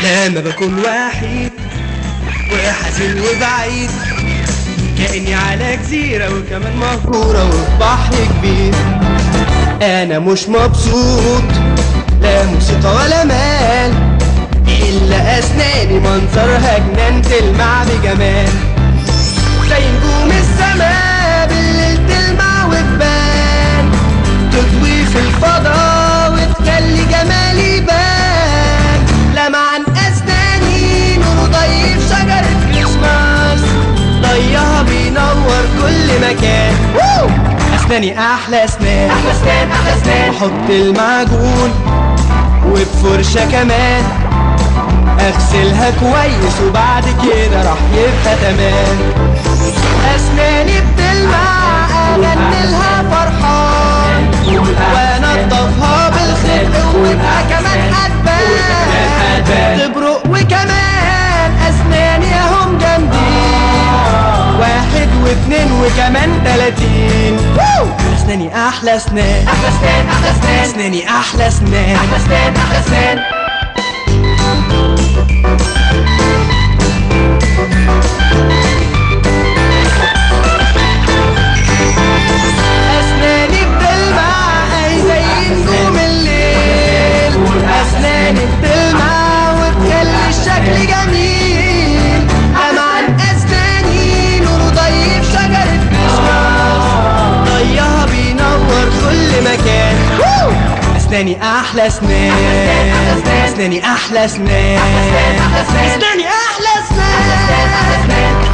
ياما بكون وحيد وحزين وبعيد كأني على جزيرة وكمان مهجورة وفي بحر كبير أنا مش مبسوط لا موسيقى ولا مال إلا أسناني منظرها جنان تلمع بجمال زي نجوم السماء بالليل تلمع وتبان تضوي في الفضاء وتخلي جمالي يبان لمعن أسناني نور ضي في شجرة كريسماس ضيها بينور كل مكان وو! أسناني أحلى أسنان احلى اسنان احلى اسنان أحط المعجون وبفرشة كمان اغسلها كويس وبعد كده راح يبقى تمام اسناني بتلمع اغنلها فرحان وانضفها بالخلق وابقى كمان هتبان تبرق وكمان اسناني اهم جامدين واحد واثنين وكمان تلاتين وو! اسناني احلى اسنان احلى اسنان احلى اسنان اسناني احلى اسنان احلى اسنان احلى اسنان أسناني بتلمع أي زي نجوم الليل أسناني بتلمع وتخلي الشكل جميل لمعن أسناني نور ضي في شجرة كريسماس ضيها بينور كل مكان وو! أسناني أحلى أسنان أسناني أحلى أسنان أحلى أسنان. أسناني أحلى أسنان احلى اسنان